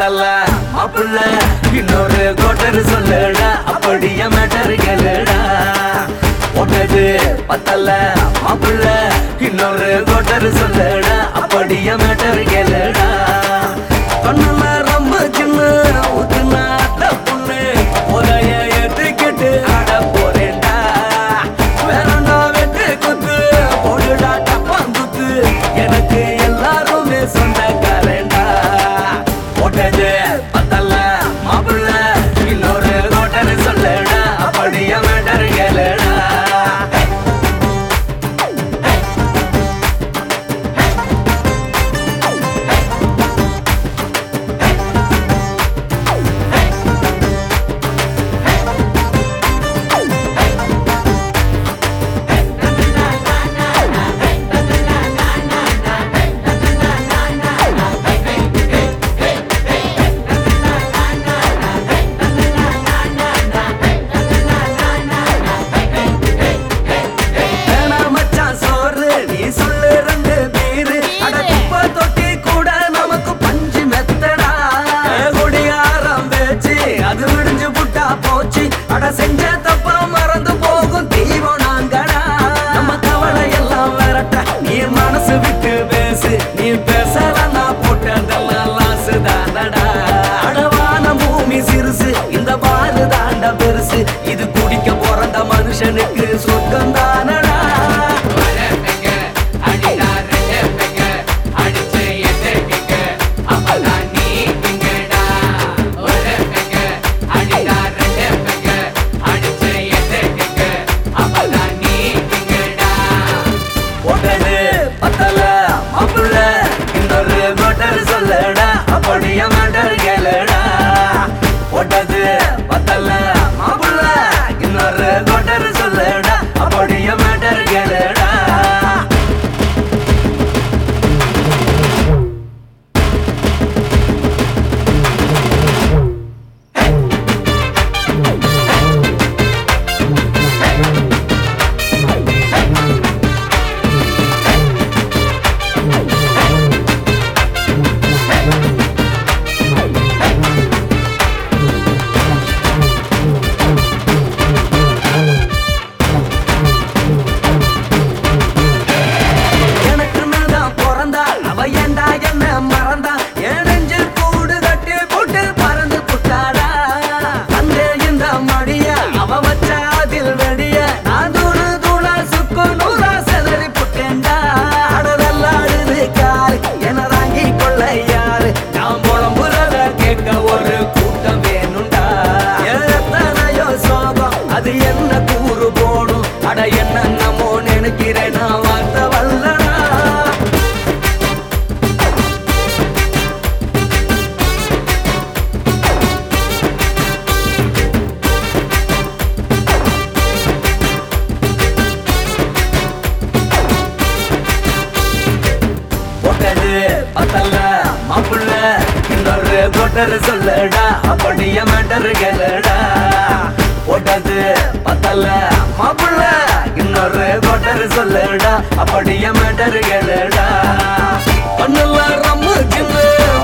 பத்தல மாப்புள்ள இன்னொரு கோட்டர் சொல்லுடா அப்படியே மேட்டர் கேளுடா ஒட்டது பத்தல மாப்புள்ள இன்னொரு கோட்டர் சொல்லுடா அப்படியே மேட்டர் கேளுடா கண்ணுல ரொம்ப சின்ன ஊத்துனா தப்புன்னு உதய ஏத்துக்கிட்டு ஆட போறேன்டா வேறண்டா வெட்டு குத்து போடுடா டப்பாங்குத்து எனக்கு எல்லாருமே சொந்தக்காரன்டா போட்டது பத்தல மாப்பிள்ள இன்னொரு கோட்டர் சொல்லுடா அப்படியே மேட்டர் கேளுடா வேணா மச்சான் சோறு நீ சொல்லு ரெண்டு பீரு அட குப்பை தொட்டி கூட நமக்கு பஞ்சு மெத்தடா குடியாரம் பேச்சு அது விடிஞ்சு புட்டா போச்சு அட செஞ்ச தப்பா மறந்து போகும் தீவம் நாங்கடா நம்ம கவலை எல்லாம் விரட்ட நீ மனசு விட்டு பேசு நீ பேசலாம் நான் போட்டதெல்லாம் லாசு தானடா அடவான பூமி சிறுசு இந்த பாலு தாண்ட பெருசு இது குடிக்க பிறந்த மனுஷனுக்கு சொர்க்கம் தானடா ஒட்டது பத்தல மாப்புள்ள இன்னொரு கோட்டர் சொல்லடா அப்படியே மேட்டர் கேளுடா ஒட்டது பத்தல மாப்புள்ள இன்னொரு கோட்டர் சொல்லடா அப்படியே மேட்டர் கேளுடா எனக்கு தான் பிறந்தா அவ ஏண்டா என்ன மறந்தா என் நெஞ்சில் கூடு கட்டி போட்டு பறந்து புட்டாடா அந்த இந்த மடிய அவ வச்ச அதில் வெடிய நான் தூணு தூளா சுக்கு நூறா செதறி புட்டேன்டா அடதல்லாடுது காரு என தாங்கி கொள்ள யாரு நான் புலம்புறத கேட்க ஒரு கூட்டம் வேணும்டா எத்தனையோ சோகம் அது என்ன கூறு போடும் அட என்ன நம்மோ நினைக்கிறேன் நான் வார்த்தை வல்லடா ஒட்டது பத்தல மாப்புள்ள இன்னொரு கொட்டர் சொல்லடா அப்படியே மேட்டர் கேளுடா ஒட்டது பத்தல மாப்புள்ள இன்னொரு கொட்டர் சொல்லடா அப்படியே மேட்டர் கேளுடா கண்ணுல ரம்மு சின்ன